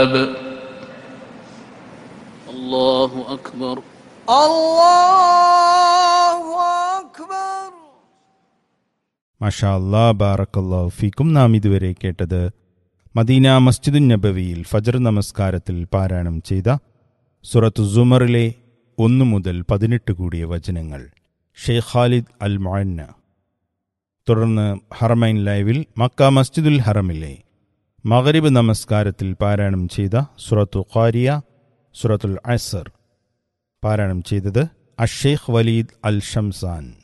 الله أكبر الله أكبر മഷാ അല്ലാ ബാറക്കല്ലാഹു ഫീക്കും നാം ഇതുവരെ കേട്ടത് മദീന മസ്ജിദുൻ നബവിയിൽ ഫജർ നമസ്കാരത്തിൽ പാരായണം ചെയ്ത സുറത്തു സുമറിലെ ഒന്നു മുതൽ പതിനെട്ട് കൂടിയ വചനങ്ങൾ ഷെയ്ഖ് ഖാലിദ് അൽ മൊന്ന തുടർന്ന് ഹറമൈൻ ലൈവിൽ മക്ക മസ്ജിദുൽ ഹറമിലെ മഗരിബ് നമസ്കാരത്തിൽ പാരായണം ചെയ്ത സുറത്തു ഖാരിയ സുറത്തുൽ അസർ പാരായണം ചെയ്തത് അഷേഖ് വലീദ് അൽ ഷംസാൻ